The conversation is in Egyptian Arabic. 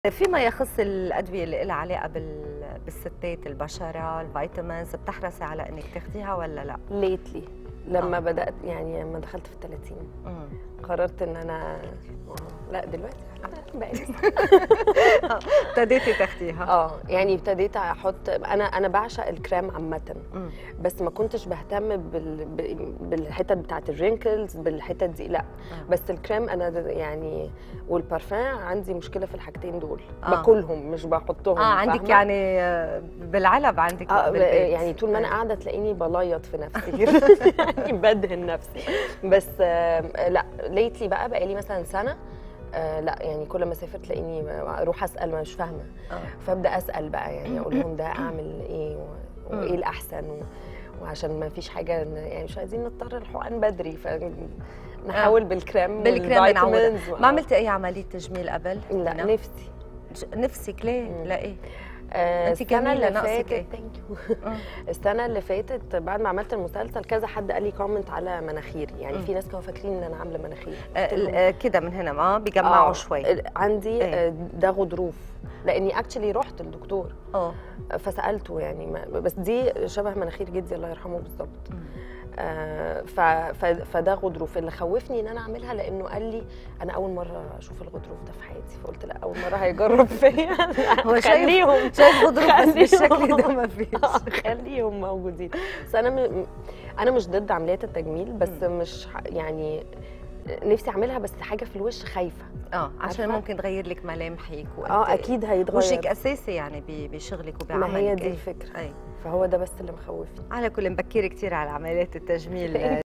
فيما يخص الأدوية اللي لها علاقة بال... بالستات البشرة الفيتامينز بتحرصي على إنك تاخديها ولا لا؟ ليتلي لما آه. بدات يعني لما دخلت في ال 30 قررت ان انا لا دلوقتي لا، بقالي ابتديتي تاخديها اه يعني ابتديت احط انا انا بعشق الكريم عامه مم. بس ما كنتش بهتم بال... ب- بالحتت بتاعت الرينكلز بالحتت دي لا آه. بس الكريم انا د- يعني والبارفان عندي مشكله في الحاجتين دول آه. باكلهم مش بحطهم اه عندك فاهمة؟ يعني آه، بالعلب عندك اه ب- بالبيت. يعني طول ما انا آه. قاعده تلاقيني بليط في نفسي يعني بدهن نفسي بس آه، لا ليتلي بقى بقى لي مثلا سنه آه لا يعني كل ما اسافر تلاقيني اروح اسال ما مش فاهمه آه. فابدا اسال بقى يعني اقول لهم ده اعمل ايه و- وايه الاحسن و... وعشان ما فيش حاجه ن- يعني مش عايزين نضطر الحقن بدري فنحاول بالكريم بالكريم بنعوضها والفيتامينز و- ما عملتي أي عملية تجميل قبل؟ لا هنا؟ نفسي ج- نفسك ليه؟ مم. لا إيه؟ آه، أنتِ السنه جميلة، اللي ناقصك فاتت إيه؟ ثانك يو آه. السنه اللي فاتت بعد ما عملت المسلسل كذا حد قال لي كومنت على مناخيري يعني مم. في ناس كانوا فاكرين ان انا عامله مناخير آه، قلت لهم ال- آه، كده من هنا ما بيجمعوا آه، شوي ال- عندي إيه؟ آه، ده غضروف لاني اكشلي رحت للدكتور اه فسالته يعني ما بس دي شبه مناخير جدي الله يرحمه بالظبط مم. آه، ف- ف- فده غضروف اللي خوفني ان انا اعملها لانه قال لي انا اول مره اشوف الغضروف ده في حياتي فقلت لا اول مره هيجرب فيا هو شايف- خليهم شايف غضروف بس خليهم. بالشكل ده ما فيش آه، خليهم موجودين بس انا م... انا مش ضد عمليات التجميل بس مش ح- يعني نفسي اعملها بس حاجه في الوش خايفه اه عشان عارفة؟ ممكن تغير لك ملامحك وأنت اه اكيد هيتغير وشك اساسي يعني ب- بشغلك وبعملك ما هي دي إيه. الفكره اي فهو ده بس اللي مخوفني على كل مبكر كثير على عمليات التجميل